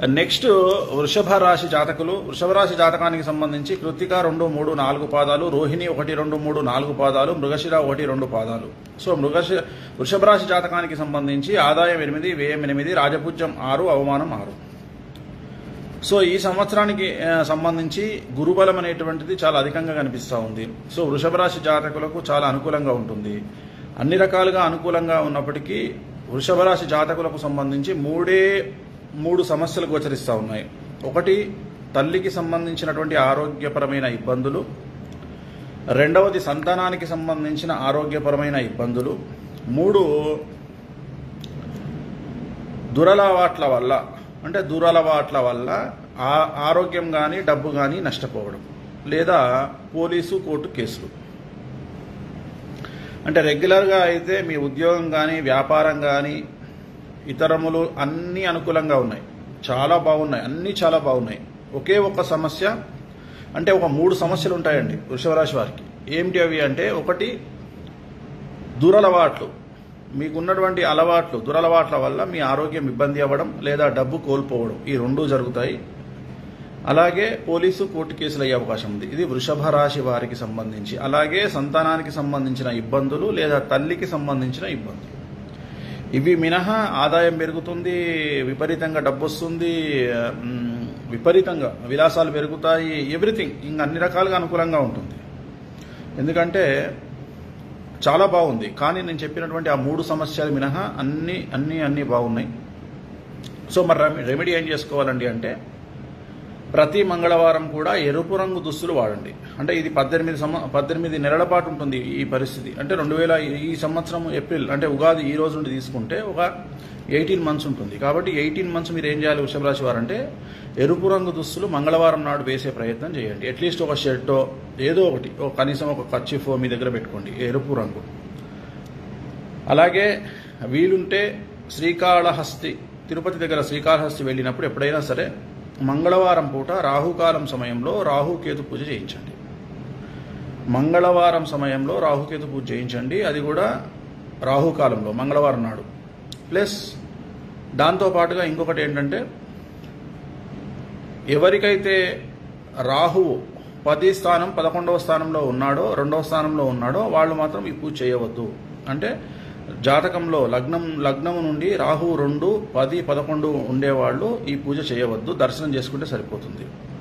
next వృషభ రాశి జాతకులు వృషభ రాశి జాతకానికి సంబంధించి కృతిక రెండు మూడు నాలుగు పాదాలు రోహిణి ఒకటి రెండు మూడు నాలుగు పాదాలు మృగశిర ఒకటి రెండు పాదాలు సో మృగశి వృషభ రాశి జాతకానికి సంబంధించి ఆదాయం ఎనిమిది వ్యయం ఎనిమిది రాజపూజ్యం ఆరు అవమానం ఆరు సో ఈ సంవత్సరానికి ఆ, సంబంధించి గురుబలం అనేటువంటిది చాలా అధికంగా కనిపిస్తూ ఉంది సో వృషభ రాశి జాతకులకు చాలా అనుకూలంగా ఉంటుంది అన్ని రకాలుగా అనుకూలంగా ఉన్నప్పటికీ వృషభ రాశి జాతకులకు సంబంధించి మూడే మూడు సమస్యలు గోచరిస్తూ ఉన్నాయి ఒకటి తల్లికి సంబంధించినటువంటి ఆరోగ్యపరమైన ఇబ్బందులు రెండవది సంతానానికి సంబంధించిన ఆరోగ్యపరమైన ఇబ్బందులు మూడు దురలవాట్ల వల్ల అంటే దురలవాట్ల వల్ల ఆ- ఆరోగ్యం కానీ డబ్బు కానీ నష్టపోవడం లేదా పోలీసు కోర్టు కేసులు అంటే రెగ్యులర్గా అయితే మీ ఉద్యోగం కానీ వ్యాపారం కానీ ఇతరములు అన్నీ అనుకూలంగా ఉన్నాయి చాలా బాగున్నాయి అన్నీ చాలా బాగున్నాయి ఒకే ఒక సమస్య అంటే ఒక మూడు సమస్యలు ఉంటాయండి వృషభ రాశి వారికి ఏమిటి అవి అంటే ఒకటి దురలవాట్లు మీకున్నటువంటి అలవాట్లు దురలవాట్ల వల్ల మీ ఆరోగ్యం ఇబ్బంది అవ్వడం లేదా డబ్బు కోల్పోవడం ఈ రెండూ జరుగుతాయి అలాగే పోలీసు కోర్టు కేసులు అయ్యే అవకాశం ఉంది ఇది వృషభ రాశి వారికి సంబంధించి అలాగే సంతానానికి సంబంధించిన ఇబ్బందులు లేదా తల్లికి సంబంధించిన ఇబ్బందులు ఇవి మినహా ఆదాయం పెరుగుతుంది విపరీతంగా డబ్బు వస్తుంది మ్, విపరీతంగా విలాసాలు పెరుగుతాయి ఎవ్రీథింగ్ ఇంక అన్ని రకాలుగా అనుకూలంగా ఉంటుంది ఎందుకంటే చాలా బాగుంది కానీ నేను చెప్పినటువంటి ఆ మూడు సమస్యలు మినహా అన్ని అన్ని అన్ని బాగున్నాయి సో మరి రెమె- రెమెడీ ఏం చేసుకోవాలండి అంటే ప్రతి మంగళవారం కూడా ఎరుపు రంగు దుస్తులు వాడండి అంటే ఇది పద్దెనిమిది సంవ పద్దెనిమిది నెలల పాటు ఉంటుంది ఈ పరిస్థితి అంటే రెండు వేల ఈ సంవత్సరం ఏప్రిల్ అంటే ఉగాది ఈ రోజు నుండి తీసుకుంటే ఒక ఎయిటీన్ మంత్స్ ఉంటుంది కాబట్టి ఎయిటీన్ మంత్స్ మీరు ఏం చేయాలి వృషభ రాశి వారంటే ఎరుపు రంగు దుస్తులు మంగళవారం నాడు వేసే ప్రయత్నం చేయండి అట్లీస్ట్ ఒక షర్టో ఏదో ఒకటి ఒక కనీసం ఒక కచ్చిఫో మీ దగ్గర పెట్టుకోండి ఎరుపు రంగు అలాగే వీలుంటే శ్రీకాళహస్తి తిరుపతి దగ్గర శ్రీకాళహస్తి వెళ్ళినప్పుడు ఎప్పుడైనా సరే మంగళవారం పూట రాహుకాలం సమయంలో రాహుకేతు పూజ చేయించండి మంగళవారం సమయంలో రాహుకేతు పూజ చేయించండి అది కూడా రాహుకాలంలో మంగళవారం నాడు ప్లస్ దాంతో పాటుగా ఇంకొకటి ఏంటంటే ఎవరికైతే రాహువు పది స్థానం పదకొండవ స్థానంలో ఉన్నాడో రెండవ స్థానంలో ఉన్నాడో వాళ్ళు మాత్రం ఈ పూజ చేయవద్దు అంటే జాతకంలో లగ్నం లగ్నము నుండి రాహు రెండు పది పదకొండు ఉండేవాళ్ళు ఈ పూజ చేయవద్దు దర్శనం చేసుకుంటే సరిపోతుంది